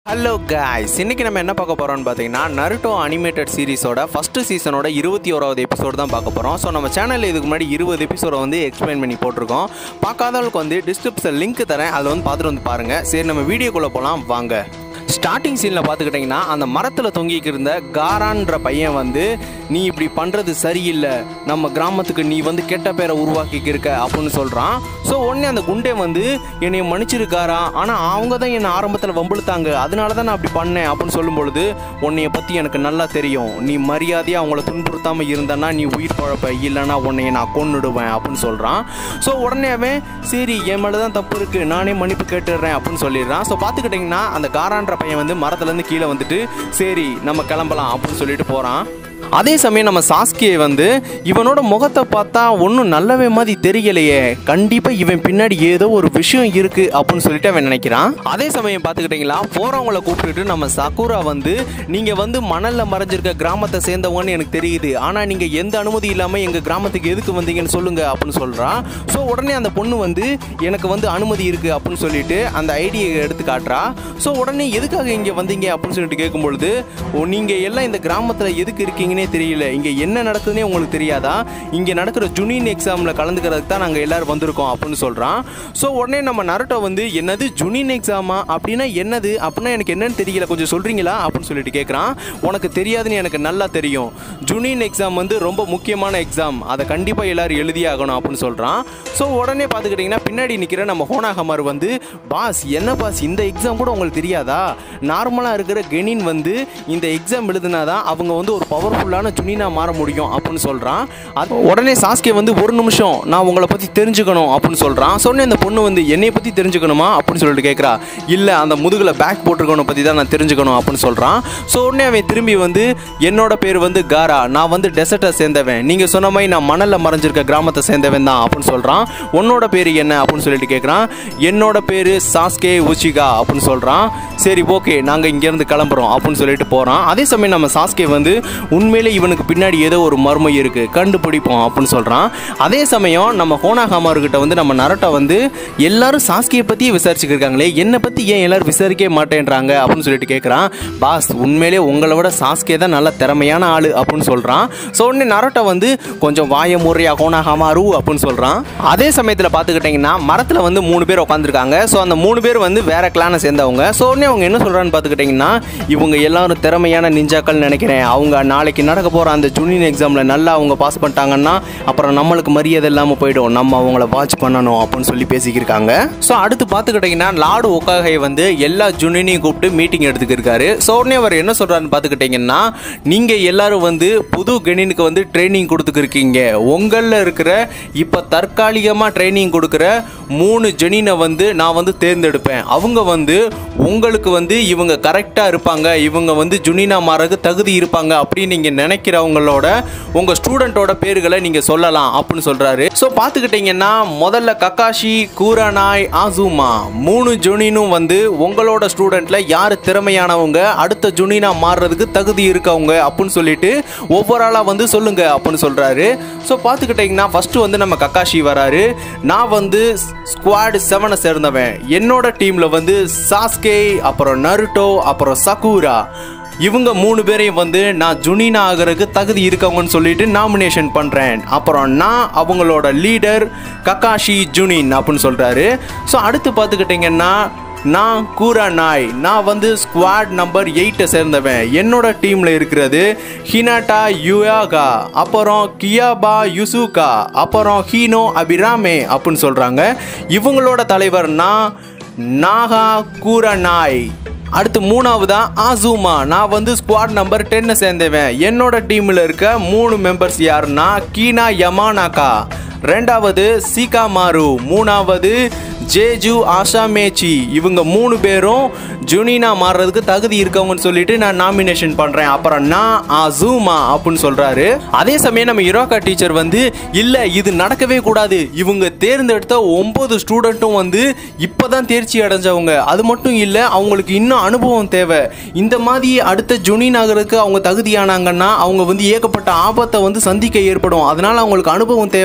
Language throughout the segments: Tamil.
ஹலோ காய்ஸ் இன்னைக்கு நம்ம என்ன பார்க்க போறோம்னு பார்த்தீங்கன்னா நருட்டோ அனிமேட்டட் சீரிஸோட ஃபர்ஸ்ட் சீசனோட இருபத்தி ஓராவது எபிசோடு தான் பார்க்க போகிறோம் ஸோ நம்ம சேனலில் இதுக்கு முன்னாடி இருபது எபிசோடை வந்து எக்ஸ்பிளைன் பண்ணி போட்டிருக்கோம் பார்க்காதவங்களுக்கு வந்து டிஸ்கிரிப்ஷன் லிங்க் தரேன் அதில் வந்து பார்த்துட்டு வந்து பாருங்கள் சரி நம்ம வீடியோக்குள்ளே போகலாம் வாங்க ஸ்டார்டிங் சீனில் பார்த்துக்கிட்டிங்கன்னா அந்த மரத்தில் தொங்கிக்கு இருந்த காரான்ற பையன் வந்து நீ இப்படி பண்ணுறது சரியில்லை நம்ம கிராமத்துக்கு நீ வந்து கெட்ட பேரை உருவாக்கிக்க இருக்க அப்படின்னு சொல்கிறான் ஸோ உடனே அந்த குண்டே வந்து என்னை மன்னிச்சிருக்காரா ஆனால் அவங்க தான் என்னை ஆரம்பத்தில் வம்பிழுத்தாங்க அதனால தான் நான் அப்படி பண்ணேன் அப்படின்னு சொல்லும் பொழுது உன்னைய பற்றி எனக்கு நல்லா தெரியும் நீ மரியாதையாக அவங்கள துன்புறுத்தாமல் இருந்தனா நீ உயிர் பழப்ப இல்லைன்னா உன்னைய நான் கொன்னுடுவேன் அப்படின்னு சொல்கிறான் ஸோ உடனே அவன் சரி என் மேலே தான் தப்பு இருக்குது நானே மன்னிப்பு கேட்டுடுறேன் அப்படின்னு சொல்லிடுறான் ஸோ பார்த்துக்கிட்டிங்கன்னா அந்த காரான்ற பையன் வந்து மரத்துலேருந்து கீழே வந்துட்டு சரி நம்ம கிளம்பலாம் அப்படின்னு சொல்லிட்டு போகிறான் அதே சமயம் நம்ம சாஸ்கியை வந்து இவனோட முகத்தை பார்த்தா ஒன்றும் நல்லவே மாதிரி தெரியலையே கண்டிப்பாக இவன் பின்னாடி ஏதோ ஒரு விஷயம் இருக்கு அப்படின்னு சொல்லிட்டு அவன் நினைக்கிறான் அதே சமயம் பார்த்துக்கிட்டிங்களா போகிறவங்கள கூப்பிட்டுட்டு நம்ம சக்குரா வந்து நீங்கள் வந்து மணலில் மறைஞ்சிருக்க கிராமத்தை சேர்ந்தவங்கன்னு எனக்கு தெரியுது ஆனால் நீங்கள் எந்த அனுமதி இல்லாமல் எங்கள் கிராமத்துக்கு எதுக்கு வந்தீங்கன்னு சொல்லுங்க அப்படின்னு சொல்கிறான் ஸோ உடனே அந்த பொண்ணு வந்து எனக்கு வந்து அனுமதி இருக்குது அப்படின்னு சொல்லிட்டு அந்த ஐடியை எடுத்து காட்டுறா ஸோ உடனே எதுக்காக இங்கே வந்தீங்க அப்படின்னு சொல்லிட்டு கேட்கும்பொழுது ஓ நீங்கள் எல்லாம் இந்த கிராமத்தில் எதுக்கு இருக்கீங்கன்னே தெரியல இங்கே என்ன நடக்குதுன்னே உங்களுக்கு தெரியாதா இங்கே நடக்கிற ஜுனின் எக்ஸாமில் கலந்துக்கிறதுக்கு தான் நாங்கள் எல்லாரும் வந்திருக்கோம் அப்படின்னு சொல்கிறான் ஸோ உடனே நம்ம நருட்டோ வந்து என்னது ஜுனின் எக்ஸாமா அப்படின்னா என்னது அப்படின்னா எனக்கு என்னன்னு தெரியல கொஞ்சம் சொல்கிறீங்களா அப்படின்னு சொல்லிட்டு கேட்குறான் உனக்கு தெரியாதுன்னு எனக்கு நல்லா தெரியும் ஜுனின் எக்ஸாம் வந்து ரொம்ப முக்கியமான எக்ஸாம் அதை கண்டிப்பாக எல்லாரும் எழுதியே ஆகணும் அப்படின்னு சொல்கிறான் ஸோ உடனே பார்த்துக்கிட்டிங்கன்னா பின்னாடி நிற்கிற நம்ம ஹோனாகமார் வந்து பாஸ் என்ன பாஸ் இந்த எக்ஸாம் கூட உங்களுக்கு தெரியாதா நார்மலாக இருக்கிற கெனின் வந்து இந்த எக்ஸாம் எழுதுனாதான் அவங்க வந்து ஒரு பவர்ஃபுல்லான ஜுனினா மாற முடியும் அப்படின்னு சொல்கிறான் அது உடனே சாஸ்கே வந்து ஒரு நிமிஷம் நான் உங்களை பற்றி தெரிஞ்சுக்கணும் அப்படின்னு சொல்கிறான் சொன்னே அந்த பொண்ணு வந்து என்னை பற்றி தெரிஞ்சுக்கணுமா அப்படின்னு சொல்லிட்டு கேட்குறா இல்லை அந்த முதுகில் பேக் போட்டிருக்கவனை பற்றி தான் நான் தெரிஞ்சுக்கணும் அப்படின்னு சொல்கிறான் ஸோ உடனே அவன் திரும்பி வந்து என்னோட பேர் வந்து காரா நான் வந்து டெசர்ட்டை சேர்ந்தவன் நீங்கள் சொன்ன மாதிரி நான் மணலில் மறைஞ்சிருக்க கிராமத்தை சேர்ந்தவன் தான் அப்படின்னு சொல்கிறான் உன்னோட பேர் என்ன அப்படின்னு சொல்லிட்டு கேட்குறான் என்னோட பேர் சாஸ்கே உச்சிகா அப்படின்னு சொல்கிறான் சரி ஓகே நாங்கள் இங்கேருந்து கிளம்புறோம் அப்படின்னு சொல்லிட்டு போகிறான் அதே சமயம் நம்ம சாஸ்கே வந்து உண்மையிலே இவனுக்கு பின்னாடி ஏதோ ஒரு மர்மம் இருக்குது கண்டுபிடிப்போம் அப்படின்னு சொல்கிறான் அதே சமயம் நம்ம ஹோனாகாமார்கிட்ட வந்து நம்ம நரட்டை வந்து எல்லாரும் சாஸ்கியை பற்றியே விசாரிச்சுக்கிருக்காங்களே என்னை பற்றி ஏன் எல்லாரும் விசாரிக்கவே மாட்டேன்றாங்க அப்படின்னு சொல்லிட்டு கேட்குறான் பாஸ் உண்மையிலே உங்களை விட சாஸ்கே தான் நல்ல திறமையான ஆள் அப்படின்னு சொல்கிறான் ஸோ உடனே நரட்டை வந்து கொஞ்சம் வாய முறையா ஹோனாகாமாரு அப்படின்னு சொல்கிறான் அதே சமயத்தில் பார்த்துக்கிட்டிங்கன்னா மரத்தில் வந்து மூணு பேர் உட்காந்துருக்காங்க ஸோ அந்த மூணு பேர் வந்து வேற கிளானை சேர்ந்தவங்க ஸோ உடனே அவங்க என்ன சொல்கிறான்னு பார்த்துக்கிட்டிங்கன்னா இவங்க எல்லாரும் திறமையான நிஞ்சாக்கள் நினைக்கிறேன் அவங்க நாளைக்கு நடக்க போகிற அந்த ஜூனியர் எக்ஸாமில் நல்லா அவங்க பாஸ் பண்ணிட்டாங்கன்னா அப்புறம் நம்மளுக்கு மரியாதை இல்லாமல் போயிடும் நம்ம அவங்கள வாட்ச் பண்ணணும் அப்படின்னு சொல்லி பேசிக்கிருக்காங்க ஸோ அடுத்து பார்த்துக்கிட்டிங்கன்னா லார்டு ஒக்காகை வந்து எல்லா ஜூனியரையும் கூப்பிட்டு மீட்டிங் எடுத்துக்கிருக்காரு ஸோ உடனே அவர் என்ன சொல்கிறாருன்னு பார்த்துக்கிட்டிங்கன்னா நீங்கள் எல்லாரும் வந்து புது கெனினுக்கு வந்து ட்ரைனிங் கொடுத்துக்கிருக்கீங்க உங்களில் இருக்கிற இப்போ தற்காலிகமாக ட்ரைனிங் கொடுக்குற மூணு ஜெனினை வந்து நான் வந்து தேர்ந்தெடுப்பேன் அவங்க வந்து உங்களுக்கு வந்து இவங்க கரெக்டாக இருப்பாங்க இவங்க வந்து ஜுனினா மாறதுக்கு தகுதி இருப்பாங்க அப்படின்னு நீங்கள் நினைக்கிறவங்களோட உங்கள் ஸ்டூடெண்ட்டோட பேர்களை நீங்கள் சொல்லலாம் அப்படின்னு சொல்கிறாரு ஸோ பார்த்துக்கிட்டிங்கன்னா முதல்ல கக்காஷி கூரானாய் ஆசூமா மூணு ஜுனினும் வந்து உங்களோட ஸ்டூடெண்ட்டில் யார் திறமையானவங்க அடுத்த ஜுனினா மாறுறதுக்கு தகுதி இருக்கவங்க அப்படின்னு சொல்லிட்டு ஒவ்வொரு ஆளாக வந்து சொல்லுங்க அப்படின்னு சொல்கிறாரு ஸோ பார்த்துக்கிட்டிங்கன்னா ஃபஸ்ட்டு வந்து நம்ம கக்காஷி வராரு நான் வந்து ஸ்குவாட் செவனை சேர்ந்தவன் என்னோட டீமில் வந்து சாஸ்கே அப்புறம் நருட்டோ அப்புறம் சக்கூரா இவங்க மூணு பேரையும் வந்து நான் ஜுனினா ஆகிறதுக்கு தகுதி இருக்கவங்கன்னு சொல்லிட்டு நாமினேஷன் பண்ணுறேன் அப்புறம் நான் அவங்களோட லீடர் கக்காஷி ஜுனின் அப்படின்னு சொல்கிறாரு ஸோ அடுத்து பார்த்துக்கிட்டிங்கன்னா நான் கூரா நாய் நான் வந்து ஸ்குவாட் நம்பர் எயிட்டை சேர்ந்தவன் என்னோட டீமில் இருக்கிறது ஹினாட்டா யுயாகா அப்புறம் கியாபா யுசுகா அப்புறம் ஹீனோ அபிராமே அப்படின்னு சொல்கிறாங்க இவங்களோட தலைவர் நான் நாகா கூரா நாய் அடுத்து மூணாவதா ஆசூமா நான் வந்து ஸ்குவாட் நம்பர் டென்னை சேர்ந்தவன் என்னோட டீமில் இருக்க மூணு மெம்பர்ஸ் யாருன்னா கீனா யமானாக்கா ரெண்டாவது சீகாமாரு மூணாவது ஜேஜு ஆஷாமேச்சி இவங்க மூணு பேரும் ஜுனினா மாறுறதுக்கு தகுதி இருக்கவங்கன்னு சொல்லிட்டு நான் நாமினேஷன் பண்ணுறேன் அப்புறம் நான் ஆசூமா அப்படின்னு சொல்கிறாரு அதே சமயம் நம்ம இரோக்கா டீச்சர் வந்து இல்லை இது நடக்கவே கூடாது இவங்க தேர்ந்தெடுத்த ஒம்பது ஸ்டூடெண்ட்டும் வந்து இப்போ தான் தேர்ச்சி அடைஞ்சவங்க அது மட்டும் இல்லை அவங்களுக்கு இன்னும் அனுபவம் தேவை இந்த மாதிரி அடுத்த ஜுனின் ஆகிறதுக்கு அவங்க தகுதியானாங்கன்னா அவங்க வந்து ஏகப்பட்ட ஆபத்தை வந்து சந்திக்க ஏற்படும் அதனால அவங்களுக்கு அனுபவம் தேவை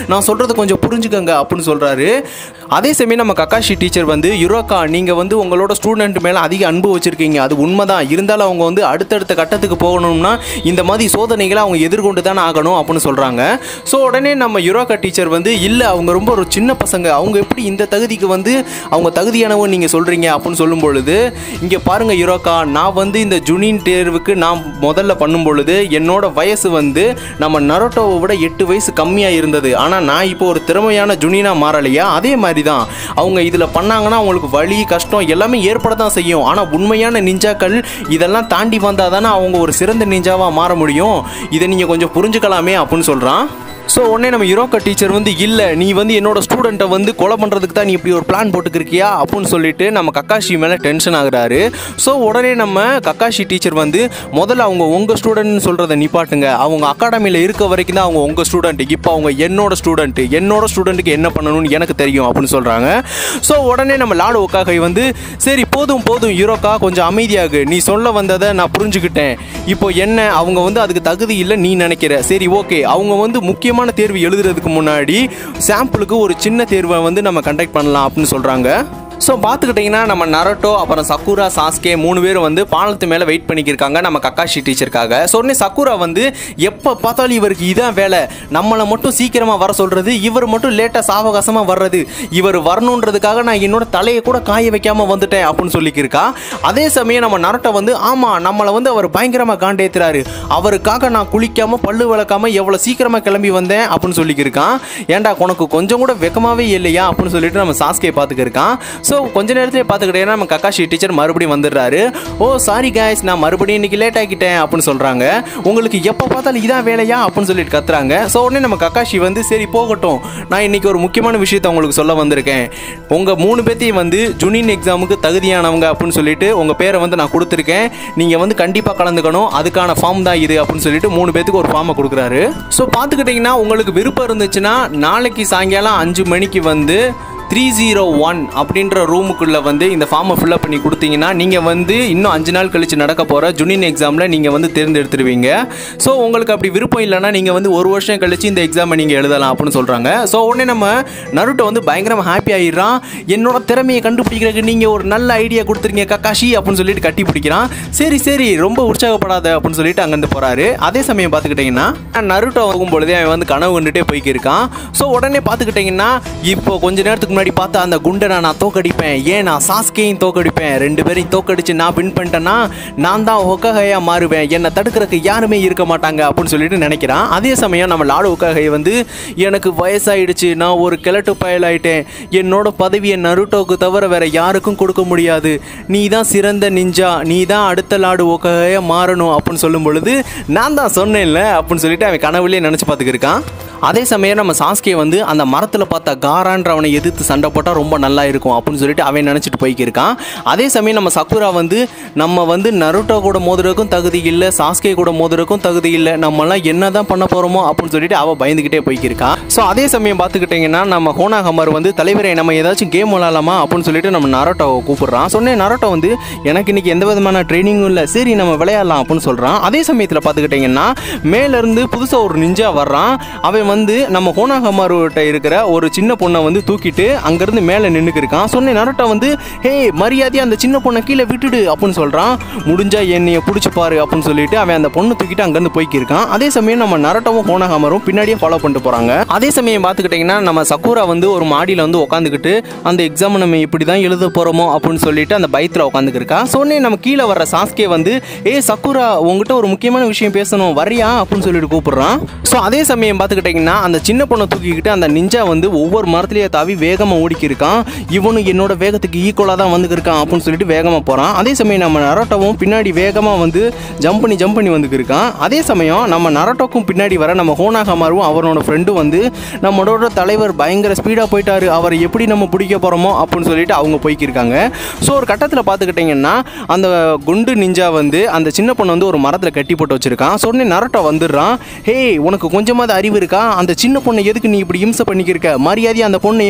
நான் சொல்கிறத கொஞ்சம் புரிஞ்சுக்கங்க அப்படின்னு சொல்கிறாரு அதே சமயம் நம்ம கக்காஷி டீச்சர் வந்து யுரோக்கா நீங்கள் வந்து உங்களோட ஸ்டூடெண்ட் மேலே அதிக அன்பு வச்சுருக்கீங்க அது உண்மைதான் இருந்தாலும் அவங்க வந்து அடுத்தடுத்த கட்டத்துக்கு போகணும்னா இந்த மாதிரி சோதனைகளை அவங்க எதிர்கொண்டு தானே ஆகணும் அப்படின்னு சொல்கிறாங்க ஸோ உடனே நம்ம யுரோக்கா டீச்சர் வந்து இல்லை அவங்க ரொம்ப ஒரு சின்ன பசங்க அவங்க எப்படி இந்த தகுதிக்கு வந்து அவங்க தகுதியானவங்க நீங்கள் சொல்கிறீங்க அப்படின்னு சொல்லும் பொழுது இங்கே பாருங்கள் யுரோக்கா நான் வந்து இந்த ஜுனின் தேர்வுக்கு நான் முதல்ல பண்ணும் பொழுது என்னோட வயசு வந்து நம்ம நரோட்டோவை விட எட்டு வயசு கம்மியாக இருந்தது ஆனால் நான் இப்போ ஒரு திறமையான ஜுனினா மாறலையா அதே மாதிரி தான் அவங்க இதில் பண்ணாங்கன்னா அவங்களுக்கு வலி கஷ்டம் எல்லாமே ஏற்பட தான் செய்யும் ஆனால் உண்மையான நிஞ்சாக்கள் இதெல்லாம் தாண்டி வந்தால் தானே அவங்க ஒரு சிறந்த நிஞ்சாவாக மாற முடியும் இதை நீங்கள் கொஞ்சம் புரிஞ்சுக்கலாமே அப்படின்னு சொல்கிறான் ஸோ உடனே நம்ம யுரோக்கா டீச்சர் வந்து இல்லை நீ வந்து என்னோட ஸ்டூடெண்ட்டை வந்து கொலை பண்ணுறதுக்கு தான் நீ இப்படி ஒரு பிளான் போட்டுக்கிருக்கியா அப்படின்னு சொல்லிட்டு நம்ம கக்காஷி மேலே டென்ஷன் ஆகுறாரு ஸோ உடனே நம்ம கக்காஷி டீச்சர் வந்து முதல்ல அவங்க உங்கள் ஸ்டூடெண்ட்னு சொல்கிறத நிப்பாட்டுங்க அவங்க அகாடமியில் இருக்க வரைக்கும் தான் அவங்க உங்கள் ஸ்டூடெண்ட் இப்போ அவங்க என்னோட ஸ்டூடெண்ட் என்னோட ஸ்டூடெண்ட்டுக்கு என்ன பண்ணணும்னு எனக்கு தெரியும் அப்படின்னு சொல்கிறாங்க ஸோ உடனே நம்ம லாடு ஒக்காகை வந்து சரி போதும் போதும் யுரோக்கா கொஞ்சம் அமைதியாகு நீ சொல்ல வந்ததை நான் புரிஞ்சுக்கிட்டேன் இப்போ என்ன அவங்க வந்து அதுக்கு தகுதி இல்லை நீ நினைக்கிற சரி ஓகே அவங்க வந்து முக்கியமான தேர்வு எழுதுறதுக்கு முன்னாடி சாம்பிளுக்கு ஒரு சின்ன தேர்வை வந்து நம்ம கண்டக்ட் பண்ணலாம் அப்படின்னு சொல்கிறாங்க ஸோ பார்த்துக்கிட்டிங்கன்னா நம்ம நரட்டோ அப்புறம் சக்குரா சாஸ்கே மூணு பேரும் வந்து பாலத்து மேலே வெயிட் பண்ணிக்கிருக்காங்க நம்ம கக்காஷி டீச்சருக்காக ஸோ உடனே சக்குரா வந்து எப்போ பார்த்தாலும் இவருக்கு இதான் வேலை நம்மளை மட்டும் சீக்கிரமாக வர சொல்கிறது இவர் மட்டும் லேட்டாக சாவகாசமாக வர்றது இவர் வரணுன்றதுக்காக நான் என்னோட தலையை கூட காய வைக்காமல் வந்துட்டேன் அப்படின்னு சொல்லிக்கிருக்கா அதே சமயம் நம்ம நரட்டோ வந்து ஆமாம் நம்மளை வந்து அவர் பயங்கரமாக காண்டேத்துறாரு அவருக்காக நான் குளிக்காமல் பல்லு விளக்காமல் எவ்வளோ சீக்கிரமாக கிளம்பி வந்தேன் அப்படின்னு சொல்லிக்கிருக்கான் ஏன்டா உனக்கு கொஞ்சம் கூட வெக்கமாவே இல்லையா அப்படின்னு சொல்லிட்டு நம்ம சாஸ்கே பார்த்துக்கிருக்கான் ஸோ கொஞ்ச நேரத்திலே பார்த்துக்கிட்டேன்னா நம்ம கக்காஷி டீச்சர் மறுபடியும் வந்துடுறாரு ஓ சாரி காய்ஸ் நான் மறுபடியும் இன்னைக்கு லேட் ஆக்கிட்டேன் அப்படின்னு சொல்கிறாங்க உங்களுக்கு எப்போ பார்த்தாலும் இதான் வேலையா அப்படின்னு சொல்லிட்டு கத்துறாங்க ஸோ உடனே நம்ம கக்காஷி வந்து சரி போகட்டும் நான் இன்னைக்கு ஒரு முக்கியமான விஷயத்தை உங்களுக்கு சொல்ல வந்திருக்கேன் உங்கள் மூணு பேர்த்தையும் வந்து ஜுனின் எக்ஸாமுக்கு தகுதியானவங்க அப்படின்னு சொல்லிட்டு உங்கள் பேரை வந்து நான் கொடுத்துருக்கேன் நீங்கள் வந்து கண்டிப்பாக கலந்துக்கணும் அதுக்கான ஃபார்ம் தான் இது அப்படின்னு சொல்லிட்டு மூணு பேத்துக்கு ஒரு ஃபார்மை கொடுக்குறாரு ஸோ பார்த்துக்கிட்டிங்கன்னா உங்களுக்கு விருப்பம் இருந்துச்சுன்னா நாளைக்கு சாயங்காலம் அஞ்சு மணிக்கு வந்து த்ரீ ஜீரோ ஒன் அப்படின்ற ரூமுக்குள்ளே வந்து இந்த ஃபார்மை ஃபில்அப் பண்ணி கொடுத்தீங்கன்னா நீங்கள் வந்து இன்னும் அஞ்சு நாள் கழித்து நடக்க போகிற ஜூனியன் எக்ஸாமில் நீங்கள் வந்து தேர்ந்தெடுத்துருவீங்க ஸோ உங்களுக்கு அப்படி விருப்பம் இல்லைன்னா நீங்கள் வந்து ஒரு வருஷம் கழித்து இந்த எக்ஸாமை நீங்கள் எழுதலாம் அப்படின்னு சொல்கிறாங்க ஸோ உடனே நம்ம நருட்டோ வந்து பயங்கரமாக ஹாப்பி ஆகிடுறான் என்னோட திறமையை கண்டுபிடிக்கிறதுக்கு நீங்கள் ஒரு நல்ல ஐடியா கொடுத்துருங்க கக்காஷி அப்படின்னு சொல்லிட்டு கட்டி பிடிக்கிறான் சரி சரி ரொம்ப உற்சாகப்படாத அப்படின்னு சொல்லிட்டு அங்கேருந்து போகிறாரு அதே சமயம் பார்த்துக்கிட்டிங்கன்னா நருட்டோ ஆகும் பொழுதே அவன் வந்து கனவு கண்டுட்டே போய்க்கிருக்கான் ஸோ உடனே பார்த்துக்கிட்டிங்கன்னா இப்போ கொஞ்ச நேரத்துக்கு முன்னாடி பார்த்தா அந்த குண்டனை நான் தோக்கடிப்பேன் ஏன் நான் சாஸ்கேயும் தோக்கடிப்பேன் ரெண்டு பேரையும் தோக்கடிச்சு நான் வின் பண்ணிட்டேன்னா நான் தான் ஒக்ககையா மாறுவேன் என்னை தடுக்கிறதுக்கு யாருமே இருக்க மாட்டாங்க அப்படின்னு சொல்லிட்டு நினைக்கிறான் அதே சமயம் நம்ம லாடு ஒக்ககை வந்து எனக்கு வயசாயிடுச்சு நான் ஒரு கிழட்டு பயல் ஆயிட்டேன் என்னோட பதவியை நருட்டோக்கு தவிர வேற யாருக்கும் கொடுக்க முடியாது நீ தான் சிறந்த நிஞ்சா நீ தான் அடுத்த லாடு ஒக்ககையா மாறணும் அப்படின்னு சொல்லும் பொழுது நான் தான் சொன்னேன்ல அப்படின்னு சொல்லிட்டு அவன் கனவுலேயே நினச்சி பார்த்துக்கிருக்கான் அதே சமயம் நம்ம சாஸ்கே வந்து அந்த மரத்தில் பார்த்த காரான்றவனை எதிர்த்து சண்டை போட்டால் ரொம்ப நல்லா இருக்கும் அப்படின்னு சொல்லிட்டு அவன் நினச்சிட்டு போய்க்கிருக்கான் அதே சமயம் நம்ம சக்குரா வந்து நம்ம வந்து நருட்டோ கூட மோதுறதுக்கும் தகுதி இல்லை சாஸ்கே கூட மோதுறதுக்கும் தகுதி இல்லை நம்மலாம் என்ன தான் பண்ண போகிறோமோ அப்படின்னு சொல்லிட்டு அவள் பயந்துக்கிட்டே போய்க்கிருக்கா ஸோ அதே சமயம் பார்த்துக்கிட்டிங்கன்னா நம்ம ஹோனா ஹமர் வந்து தலைவரை நம்ம ஏதாச்சும் கேம் விளாடலாமா அப்படின்னு சொல்லிட்டு நம்ம நரோட்டோவை கூப்பிடுறான் சொன்னேன் நரோட்டோ வந்து எனக்கு இன்னைக்கு எந்த விதமான ட்ரைனிங்கும் இல்லை சரி நம்ம விளையாடலாம் அப்படின்னு சொல்கிறான் அதே சமயத்தில் பார்த்துக்கிட்டிங்கன்னா மேலேருந்து புதுசாக ஒரு நிஞ்சா வர்றான் அவன் வந்து நம்ம ஹோனாகமாருகிட்ட இருக்கிற ஒரு சின்ன பொண்ணை வந்து தூக்கிட்டு அங்கேருந்து மேலே நின்றுக்கு இருக்கான் சொன்னேன் நரட்டா வந்து ஹே மரியாதையாக அந்த சின்ன பொண்ணை கீழே விட்டுடு அப்படின்னு சொல்கிறான் முடிஞ்சா என்னைய பிடிச்சி பாரு அப்படின்னு சொல்லிட்டு அவன் அந்த பொண்ணை தூக்கிட்டு அங்கேருந்து போய்க்கிருக்கான் அதே சமயம் நம்ம நரட்டாவும் ஹோனாகமாரும் பின்னாடியே ஃபாலோ பண்ணிட்டு போகிறாங்க அதே சமயம் பார்த்துக்கிட்டிங்கன்னா நம்ம சக்கூரா வந்து ஒரு மாடியில் வந்து உட்காந்துக்கிட்டு அந்த எக்ஸாம் நம்ம இப்படி தான் எழுத போகிறோமோ அப்படின்னு சொல்லிட்டு அந்த பயத்தில் உட்காந்துக்கிருக்கா சொன்னே நம்ம கீழே வர்ற சாஸ்கே வந்து ஏ சக்குரா உங்ககிட்ட ஒரு முக்கியமான விஷயம் பேசணும் வரியா அப்படின்னு சொல்லிட்டு கூப்பிடுறான் ஸோ அதே சமயம் பார்த்துக்கிட்டிங்கன்னா அந்த சின்ன பொண்ணை தூக்கிக்கிட்டு அந்த நிஞ்சா வந்து ஒவ்வொரு மரத்துலேயே தாவி வேகமாக ஓடிக்கி இருக்கான் இவனும் என்னோட வேகத்துக்கு ஈக்குவலாக தான் வந்துக்கிருக்கான் அப்படின்னு சொல்லிட்டு வேகமாக போகிறான் அதே சமயம் நம்ம நரோட்டோவும் பின்னாடி வேகமாக வந்து ஜம்ப் பண்ணி ஜம்ப் பண்ணி வந்துக்கிருக்கான் அதே சமயம் நம்ம நரோட்டோக்கும் பின்னாடி வர நம்ம ஹோனாகமாரும் அவனோட ஃப்ரெண்டும் வந்து நம்மளோட தலைவர் பயங்கர ஸ்பீடாக போயிட்டாரு அவரை எப்படி நம்ம பிடிக்க போகிறோமோ அப்படின்னு சொல்லிட்டு அவங்க போய்க்கிருக்காங்க ஸோ ஒரு கட்டத்தில் பார்த்துக்கிட்டிங்கன்னா அந்த குண்டு நிஞ்சா வந்து அந்த சின்ன பொண்ணை வந்து ஒரு மரத்தில் கட்டி போட்டு வச்சிருக்கான் ஸோ உடனே நரோட்டோ வந்துடுறான் ஹே உனக்கு கொஞ்சமாவது அறிவு இருக்கா அந்த சின்ன பொண்ணை எதுக்கு நீ இப்படி இம்சை பண்ணிக்கிருக்க மரியாதையாக அந்த பொண்ணை எங்கிட்ட அனுப்பி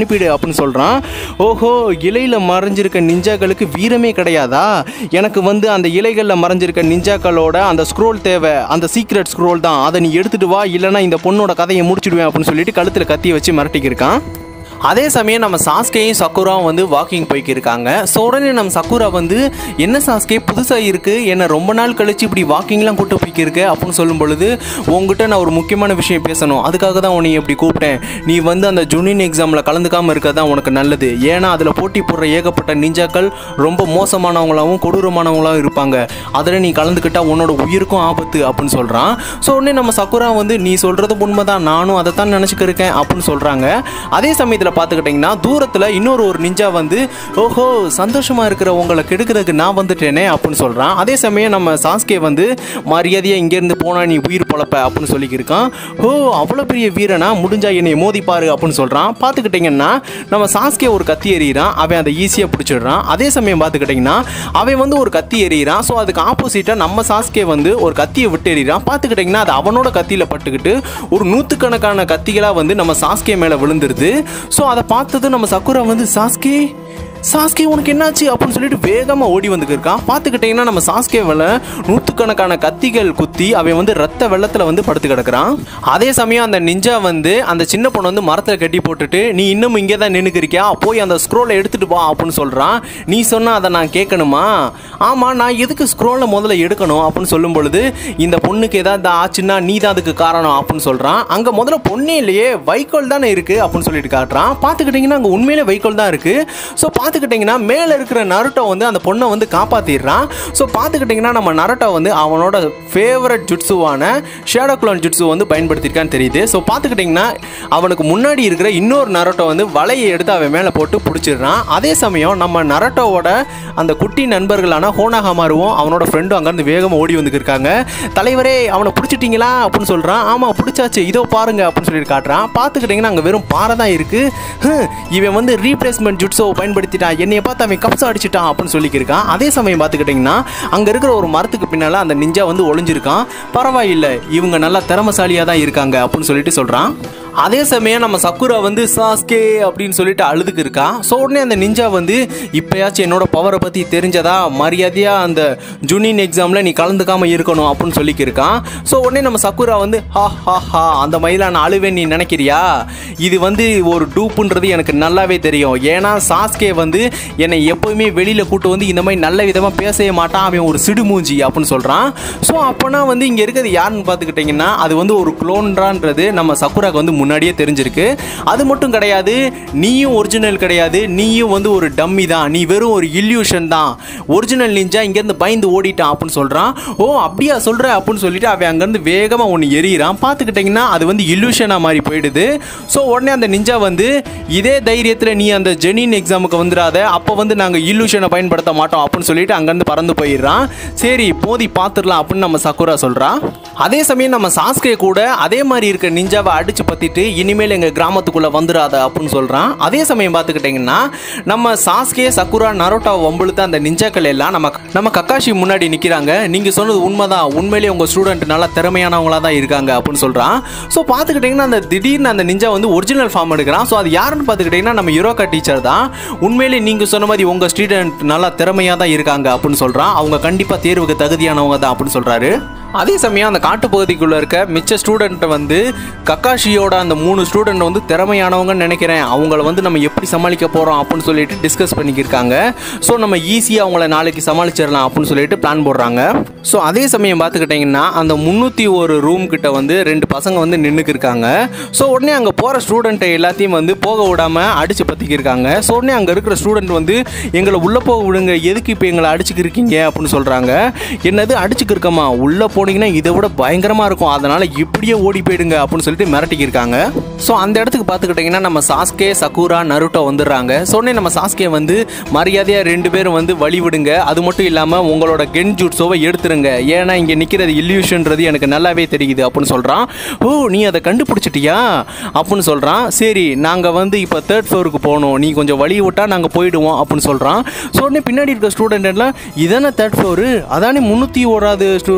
அனுப்பிடு அப்படின்னு சொல்கிறான் ஓஹோ இலையில் மறைஞ்சிருக்க நிஞ்சாக்களுக்கு வீரமே கிடையாதா எனக்கு வந்து அந்த இலைகளில் மறைஞ்சிருக்க நிஞ்சாக்களோட அந்த ஸ்க்ரோல் தேவை அந்த சீக்ரெட் ஸ்க்ரோல் தான் அதை நீ எடுத்துட்டு வா இல்லைன்னா இந்த பொண்ணோட கதையை முடிச்சிடுவேன் அப்படின்னு சொல்லிட்டு கழுத்தில் கத்தி வச்சு மிரட்டிக்கிருக்கான் அதே சமயம் நம்ம சாஸ்கேயும் சக்குராவும் வந்து வாக்கிங் போய்க்கிருக்காங்க ஸோ உடனே நம்ம சக்குரா வந்து என்ன சாஸ்கே புதுசாக இருக்குது என்னை ரொம்ப நாள் கழிச்சு இப்படி வாக்கிங்லாம் கூட்டு போய்க்கிருக்க அப்படின்னு சொல்லும் பொழுது உங்ககிட்ட நான் ஒரு முக்கியமான விஷயம் பேசணும் அதுக்காக தான் உன்னை இப்படி கூப்பிட்டேன் நீ வந்து அந்த ஜூனியன் எக்ஸாமில் கலந்துக்காமல் இருக்க தான் உனக்கு நல்லது ஏன்னா அதில் போட்டி போடுற ஏகப்பட்ட நிஞ்சாக்கள் ரொம்ப மோசமானவங்களாகவும் கொடூரமானவங்களாகவும் இருப்பாங்க அதில் நீ கலந்துக்கிட்டா உன்னோட உயிருக்கும் ஆபத்து அப்படின்னு சொல்கிறான் ஸோ உடனே நம்ம சக்குரா வந்து நீ சொல்கிறது உண்மைதான் நானும் அதை தான் நினச்சிக்கிருக்கேன் அப்படின்னு சொல்கிறாங்க அதே சமயத்தில் பார்த்துக்கிட்டிங்கன்னா தூரத்தில் இன்னொரு ஒரு நிஞ்சா வந்து ஓஹோ சந்தோஷமாக இருக்கிற உங்களை கெடுக்கிறதுக்கு நான் வந்துட்டேனே அப்படின்னு சொல்கிறான் அதே சமயம் நம்ம சாஸ்கே வந்து மரியாதையாக இங்கேருந்து போனால் நீ உயிர் பொழப்ப அப்படின்னு சொல்லிக்கிருக்கான் ஓ அவ்வளோ பெரிய வீரனா முடிஞ்சா என்னை மோதிப்பாரு அப்படின்னு சொல்கிறான் பார்த்துக்கிட்டிங்கன்னா நம்ம சாஸ்கே ஒரு கத்தி எறிகிறான் அவன் அதை ஈஸியாக பிடிச்சிடுறான் அதே சமயம் பார்த்துக்கிட்டிங்கன்னா அவன் வந்து ஒரு கத்தி எறிகிறான் ஸோ அதுக்கு ஆப்போசிட்டாக நம்ம சாஸ்கே வந்து ஒரு கத்தியை விட்டு எறிகிறான் பார்த்துக்கிட்டிங்கன்னா அது அவனோட கத்தியில் பட்டுக்கிட்டு ஒரு நூற்றுக்கணக்கான கத்திகளாக வந்து நம்ம சாஸ்கே மேலே விழுந்துருது ஸோ அதை பார்த்தது நம்ம சக்குரா வந்து சாஸ்கே சாஸ்கே உனக்கு என்னாச்சு அப்படின்னு சொல்லிட்டு வேகமாக ஓடி வந்துக்கிருக்கான் பார்த்துக்கிட்டிங்கன்னா நம்ம சாஸ்கேவில் நூற்றுக்கணக்கான கத்திகள் குத்தி அவன் வந்து ரத்த வெள்ளத்தில் வந்து படுத்து கிடக்குறான் அதே சமயம் அந்த நிஞ்சா வந்து அந்த சின்ன பொண்ணு வந்து மரத்தில் கட்டி போட்டுட்டு நீ இன்னும் இங்கே தான் நின்றுக்கிறியா போய் அந்த ஸ்க்ரோலை எடுத்துட்டு வா அப்படின்னு சொல்கிறான் நீ சொன்னால் அதை நான் கேட்கணுமா ஆமாம் நான் எதுக்கு ஸ்க்ரோலை முதல்ல எடுக்கணும் அப்படின்னு சொல்லும் பொழுது இந்த பொண்ணுக்கு ஏதாவது ஆச்சுன்னா நீ தான் அதுக்கு காரணம் அப்படின்னு சொல்கிறான் அங்கே முதல்ல பொண்ணே இல்லையே வைக்கோல் தானே இருக்குது அப்படின்னு சொல்லிட்டு காட்டுறான் பார்த்துக்கிட்டிங்கன்னா அங்கே உண்மையிலே வைக்கோல் தான் இருக்குது ஸோ பார்த்துக்கிட்டிங்கன்னா மேலே இருக்கிற நருட்டோ வந்து அந்த பொண்ணை வந்து காப்பாற்றிடுறான் ஸோ பார்த்துக்கிட்டிங்கன்னா நம்ம நருட்டோ வந்து அவனோட ஃபேவரட் ஜுட்ஸுவான ஷேடோ குளான் ஜுட்ஸு வந்து பயன்படுத்தியிருக்கான்னு தெரியுது ஸோ பார்த்துக்கிட்டிங்கன்னா அவனுக்கு முன்னாடி இருக்கிற இன்னொரு நரட்டோ வந்து வலையை எடுத்து அவன் மேலே போட்டு பிடிச்சிடுறான் அதே சமயம் நம்ம நரட்டோவோட அந்த குட்டி நண்பர்களான ஹோனாஹமாருவும் அவனோட ஃப்ரெண்டும் அங்கேருந்து வேகமாக ஓடி வந்துருக்காங்க தலைவரே அவனை பிடிச்சிட்டிங்களா அப்படின்னு சொல்கிறான் ஆமாம் பிடிச்சாச்சு இதோ பாருங்க அப்படின்னு சொல்லிட்டு காட்டுறான் பார்த்துக்கிட்டிங்கன்னா அங்கே வெறும் பாறை தான் இருக்குது இவன் வந்து ரீப்ளேஸ்மெண்ட் ஜுட்ஸோ பயன்படுத்திட்டான் என்னைய பார்த்து அவன் கப்ஸ் அடிச்சிட்டான் அப்படின்னு சொல்லிக்கிருக்கான் அதே சமயம் பார்த்துக்கிட்டிங்கன்னா அங்கே இருக்கிற ஒரு மரத்துக்கு பின்னால் அந்த நிஞ்சா வந்து ஒளிஞ்சிருக்கான் பரவாயில்லை இவங்க நல்லா திறமசாலியாக தான் இருக்காங்க அப்படின்னு சொல்லிட்டு சொல்கிறான் அதே சமயம் நம்ம சக்குரா வந்து சாஸ்கே அப்படின்னு சொல்லிட்டு அழுதுக்கு இருக்கா ஸோ உடனே அந்த நிஞ்சா வந்து இப்போயாச்சும் என்னோட பவரை பற்றி தெரிஞ்சதா மரியாதையாக அந்த ஜூனியன் எக்ஸாமில் நீ கலந்துக்காம இருக்கணும் அப்படின்னு சொல்லிக்கிருக்கான் ஸோ உடனே நம்ம சக்குரா வந்து ஹா ஹா ஹா அந்த மாதிரிலாம் நான் அழுவேன் நீ நினைக்கிறியா இது வந்து ஒரு டூப்புன்றது எனக்கு நல்லாவே தெரியும் ஏன்னா சாஸ்கே வந்து என்னை எப்போவுமே வெளியில் கூட்டு வந்து இந்த மாதிரி நல்ல விதமாக பேசவே மாட்டான் அவன் ஒரு சிடுமூஞ்சி அப்படின்னு சொல்கிறான் ஸோ அப்போனா வந்து இங்கே இருக்கிறது யாருன்னு பார்த்துக்கிட்டிங்கன்னா அது வந்து ஒரு குளோன்றான்றது நம்ம சக்குராக்கு வந்து முன்னாடியே தெரிஞ்சிருக்கு அது மட்டும் கிடையாது நீயும் ஒரிஜினல் கிடையாது நீயும் வந்து ஒரு டம்மி தான் நீ வெறும் ஒரு இல்யூஷன் தான் ஒரிஜினல் நிஞ்சா இங்கேருந்து பயந்து ஓடிட்டான் அப்படின்னு சொல்கிறான் ஓ அப்படியா சொல்கிற அப்படின்னு சொல்லிட்டு அவன் அங்கேருந்து வேகமாக ஒன்று எறிகிறான் பார்த்துக்கிட்டிங்கன்னா அது வந்து இல்யூஷனாக மாதிரி போயிடுது ஸோ உடனே அந்த நிஞ்சா வந்து இதே தைரியத்தில் நீ அந்த ஜெனின் எக்ஸாமுக்கு வந்துடாத அப்போ வந்து நாங்கள் இல்யூஷனை பயன்படுத்த மாட்டோம் அப்படின்னு சொல்லிட்டு அங்கேருந்து பறந்து போயிடுறான் சரி போதி பார்த்துடலாம் அப்படின்னு நம்ம சக்குரா சொல்கிறா அதே சமயம் நம்ம சாஸ்கே கூட அதே மாதிரி இருக்க நிஞ்சாவை அடிச்சு பற்றிட்டு இனிமேல் எங்கள் கிராமத்துக்குள்ளே வந்துடாத அப்படின்னு சொல்கிறான் அதே சமயம் பார்த்துக்கிட்டிங்கன்னா நம்ம சாஸ்கே சக்குரா நரோட்டா வம்புழுத்த அந்த நிஞ்சாக்கள் எல்லாம் நம்ம நம்ம கக்காஷி முன்னாடி நிற்கிறாங்க நீங்கள் சொன்னது உண்மைதான் உண்மையிலேயே உங்கள் ஸ்டூடெண்ட் நல்லா திறமையானவங்களா தான் இருக்காங்க அப்படின்னு சொல்கிறான் ஸோ பார்த்துக்கிட்டிங்கன்னா அந்த திடீர்னு அந்த நிஞ்சா வந்து ஒரிஜினல் ஃபார்ம் எடுக்கிறான் ஸோ அது யாருன்னு பார்த்துக்கிட்டிங்கன்னா நம்ம யுரோக்கா டீச்சர் தான் உண்மையிலே நீங்கள் சொன்ன மாதிரி உங்கள் ஸ்டூடெண்ட் நல்லா திறமையாக தான் இருக்காங்க அப்படின்னு சொல்கிறான் அவங்க கண்டிப்பாக தேர்வுக்கு தகுதியானவங்க தான் அப்படின்னு சொல்கிறாரு அதே சமயம் அந்த காட்டுப்பகுதிக்குள்ளே இருக்க மிச்ச ஸ்டூடெண்ட்டை வந்து கக்காஷியோட அந்த மூணு ஸ்டூடெண்ட் வந்து திறமையானவங்கன்னு நினைக்கிறேன் அவங்கள வந்து நம்ம எப்படி சமாளிக்க போகிறோம் அப்படின்னு சொல்லிட்டு டிஸ்கஸ் பண்ணிக்கிருக்காங்க ஸோ நம்ம ஈஸியாக அவங்கள நாளைக்கு சமாளிச்சிடலாம் அப்படின்னு சொல்லிட்டு பிளான் போடுறாங்க ஸோ அதே சமயம் பார்த்துக்கிட்டிங்கன்னா அந்த முந்நூற்றி ஒரு ரூம் கிட்ட வந்து ரெண்டு பசங்க வந்து நின்றுக்கு இருக்காங்க ஸோ உடனே அங்கே போகிற ஸ்டூடெண்ட்டை எல்லாத்தையும் வந்து போக விடாமல் அடித்து பற்றிக்கிருக்காங்க ஸோ உடனே அங்கே இருக்கிற ஸ்டூடெண்ட் வந்து எங்களை உள்ளே போக விடுங்க எதுக்கு இப்போ எங்களை அடிச்சுக்கிருக்கீங்க அப்படின்னு சொல்கிறாங்க என்னது அடிச்சுக்கிருக்கமா உள்ளே போனீங்கன்னா இதை விட பயங்கரமாக இருக்கும் அதனால் இப்படியே ஓடி போயிடுங்க அப்படின்னு சொல்லிட்டு மிரட்டிக்கிருக்காங்க ஸோ அந்த இடத்துக்கு பார்த்துக்கிட்டிங்கன்னா நம்ம சாஸ்கே சக்குரா நருட்டோ வந்துடுறாங்க ஸோ உடனே நம்ம சாஸ்கே வந்து மரியாதையாக ரெண்டு பேரும் வந்து வழி விடுங்க அது மட்டும் இல்லாமல் உங்களோட கென் ஜூட்ஸோவை எடுத்துருங்க ஏன்னா இங்கே நிற்கிறது இல்யூஷன்றது எனக்கு நல்லாவே தெரியுது அப்படின்னு சொல்கிறான் ஓ நீ அதை கண்டுபிடிச்சிட்டியா அப்படின்னு சொல்கிறான் சரி நாங்கள் வந்து இப்போ தேர்ட் ஃப்ளோருக்கு போகணும் நீ கொஞ்சம் வழி விட்டால் நாங்கள் போயிடுவோம் அப்படின்னு சொல்கிறான் ஸோ உடனே பின்னாடி இருக்க ஸ்டூடெண்ட் எல்லாம் இதானே தேர்ட் ஃப்ளோரு அதானே முந்நூற்றி ஓராது ரூம் நம்பரு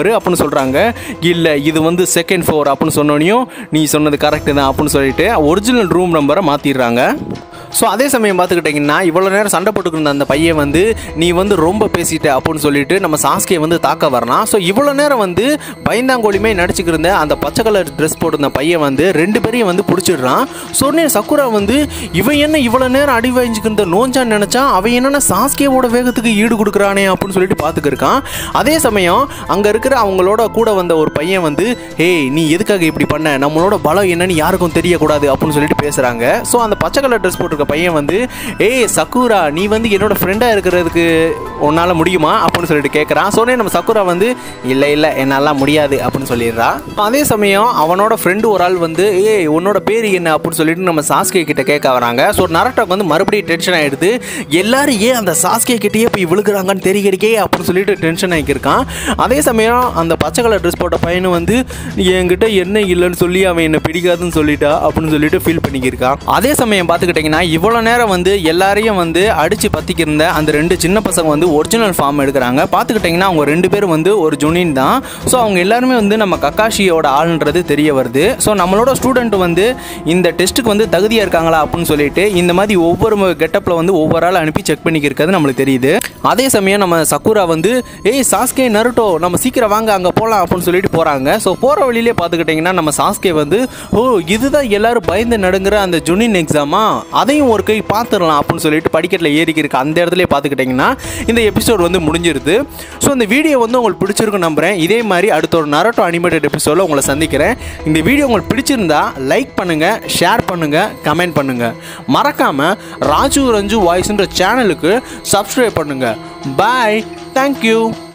ஃப்ளோரு அப்படின்னு சொல்கிறாங்க இல்லை இது வந்து செகண்ட் ஃப்ளோர் அப்படின்னு சொன்னோனையும் நீ சொன்னது கரெக்டு தான் அப்படின்னு சொல்லிட்டு ஒரிஜினல் ரூம் நம்பரை மாற்றிடுறாங்க ஸோ அதே சமயம் பார்த்துக்கிட்டிங்கன்னா இவ்வளோ நேரம் சண்டை போட்டுக்கிட்டு இருந்த அந்த பையன் வந்து நீ வந்து ரொம்ப பேசிட்ட அப்படின்னு சொல்லிட்டு நம்ம சாஸ்கே வந்து தாக்க வரலாம் ஸோ இவ்வளோ நேரம் வந்து பயந்தாங்கோலியுமே நடிச்சுக்கிருந்த அந்த பச்சை கலர் ட்ரெஸ் போட்டிருந்த பையன் வந்து ரெண்டு பேரையும் வந்து பிடிச்சிடுறான் ஸோ உடனே சக்குரா வந்து இவன் என்ன இவ்வளோ நேரம் அடி வாங்கிக்கிருந்த நோஞ்சான்னு நினச்சா அவன் என்னென்ன சாஸ்கேவோட வேகத்துக்கு ஈடு கொடுக்குறானே அப்படின்னு சொல்லிட்டு பார்த்துக்கிருக்கான் அதே சமயம் அங்கே இருக்கிற அவங்களோட கூட வந்த ஒரு பையன் வந்து ஏய் நீ எதுக்காக இப்படி பண்ண நம்மளோட பலம் என்னன்னு யாருக்கும் தெரியக்கூடாது அப்படின்னு சொல்லிட்டு பேசுகிறாங்க ஸோ அந்த பச்சை கலர் ட்ரெஸ் போட்டிருக்க பையன் வந்து ஏய் சக்குரா நீ வந்து என்னோட ஃப்ரெண்டாக இருக்கிறதுக்கு உன்னால் முடியுமா அப்படின்னு சொல்லிட்டு கேட்குறான் ஸோ நம்ம சக்குரா வந்து இல்லை இல்லை என்னால் முடியாது அப்படின்னு சொல்லிடுறா அதே சமயம் அவனோட ஃப்ரெண்டு ஒரு ஆள் வந்து ஏய் உன்னோட பேர் என்ன அப்படின்னு சொல்லிட்டு நம்ம சாஸ்கே கிட்ட கேட்க வராங்க ஸோ நரட்டாக்கு வந்து மறுபடியும் டென்ஷன் ஆகிடுது எல்லாரும் ஏன் அந்த சாஸ்கே கிட்டேயே போய் விழுகிறாங்கன்னு தெரியறக்கே அப்படின்னு சொல்லிட்டு டென்ஷன் ஆகியிருக்கான் அதே சமயம் அந்த பச்சை கலர் ட்ரெஸ் போட்ட பையனும் வந்து என்கிட்ட என்ன இல்லைன்னு சொல்லி அவன் என்னை பிடிக்காதுன்னு சொல்லிட்டா அப்படின்னு சொல்லிட்டு ஃபீல் பண்ணிக்கிருக்கான் அதே சமயம் பார்த்துக்கிட்டிங்கன்னா இவ்வளோ நேரம் வந்து எல்லாரையும் வந்து அடித்து பற்றிக்கிருந்த அந்த ரெண்டு சின்ன பசங்க வந்து ஒரிஜினல் ஃபார்ம் எடுக்கிறாங்க பார்த்துக்கிட்டிங்கன்னா அவங்க ரெண்டு பேரும் வந்து ஒரு ஜுனின் தான் ஸோ அவங்க எல்லாருமே வந்து நம்ம கக்காஷியோட ஆளுன்றது தெரிய வருது ஸோ நம்மளோட ஸ்டூடெண்ட் வந்து இந்த டெஸ்ட்டுக்கு வந்து தகுதியாக இருக்காங்களா அப்படின்னு சொல்லிட்டு இந்த மாதிரி ஒவ்வொரு கெட்டப்பில் வந்து ஒவ்வொரு ஆள் அனுப்பி செக் பண்ணிக்கிறது நம்மளுக்கு தெரியுது அதே சமயம் நம்ம சக்குரா வந்து ஏய் சாஸ்கே நருட்டோ நம்ம சீக்கிரம் வாங்க அங்கே போகலாம் அப்படின்னு சொல்லிட்டு போகிறாங்க ஸோ போகிற வழியிலே பார்த்துக்கிட்டிங்கன்னா நம்ம சாஸ்கே வந்து ஓ இதுதான் எல்லாரும் பயந்து நடுங்கிற அந்த ஜுனின் எக்ஸாமா அதையும் ஒரு கை பார்த்துடலாம் அப்படின்னு சொல்லிட்டு படிக்கட்டில் ஏறிக்கிருக்கு அந்த இடத்துல பார்த்துக்கிட்டிங்கன்னா இந்த எபிசோட் வந்து முடிஞ்சிருது ஸோ இந்த வீடியோ வந்து உங்களுக்கு பிடிச்சிருக்கும் நம்புகிறேன் இதே மாதிரி அடுத்த ஒரு நரட்டோ அனிமேட்டட் எபிசோடில் உங்களை சந்திக்கிறேன் இந்த வீடியோ உங்களுக்கு பிடிச்சிருந்தா லைக் பண்ணுங்கள் ஷேர் பண்ணுங்கள் கமெண்ட் பண்ணுங்கள் மறக்காமல் ராஜு ரஞ்சு வாய்ஸ்ன்ற சேனலுக்கு சப்ஸ்கிரைப் பண்ணுங்கள் பாய் தேங்க்யூ